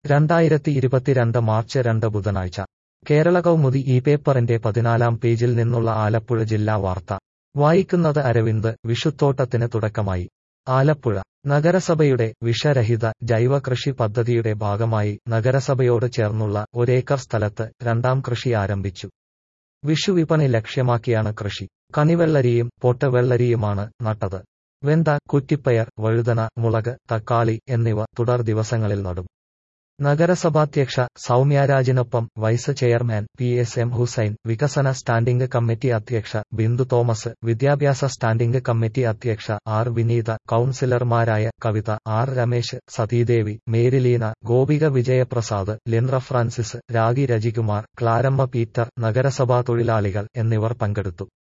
രണ്ടായിരത്തി ഇരുപത്തിരണ്ട് മാർച്ച് രണ്ട് ബുധനാഴ്ച കേരള കൗമുദി ഈ പേപ്പറിന്റെ പതിനാലാം പേജിൽ നിന്നുള്ള ആലപ്പുഴ ജില്ലാ വാർത്ത വായിക്കുന്നത് അരവിന്ദ് വിഷുത്തോട്ടത്തിന് തുടക്കമായി ആലപ്പുഴ നഗരസഭയുടെ വിഷരഹിത ജൈവ കൃഷി പദ്ധതിയുടെ ഭാഗമായി നഗരസഭയോട് ചേർന്നുള്ള ഒരേക്കർ സ്ഥലത്ത് രണ്ടാം കൃഷി ആരംഭിച്ചു വിഷുവിപണി ലക്ഷ്യമാക്കിയാണ് കൃഷി കണിവെള്ളരിയും പൊട്ടവെള്ളരിയുമാണ് നട്ടത് വെന്ത കുറ്റിപ്പയർ വഴുതന മുളക് തക്കാളി എന്നിവ തുടർ ദിവസങ്ങളിൽ നടും നഗരസഭാധ്യക്ഷ സൗമ്യരാജിനൊപ്പം vice chairman P S M Hussain വികസന സ്റ്റാൻഡിംഗ് കമ്മിറ്റി അധ്യക്ഷ ബിന്ദു തോമസ് വിദ്യാഭ്യാസ സ്റ്റാൻഡിംഗ് കമ്മിറ്റി അധ്യക്ഷ ആർ വിനീത കൌൺസിലർമാരായ Kavitha R Ramesh Sathidevi Marylina Gopika Vijayaprasad Linta Francis Ragi Rajikumar Claramma Peter നഗരസഭാ തൊഴിലാളികൾ എന്നിവർ പങ്കെടുത്തു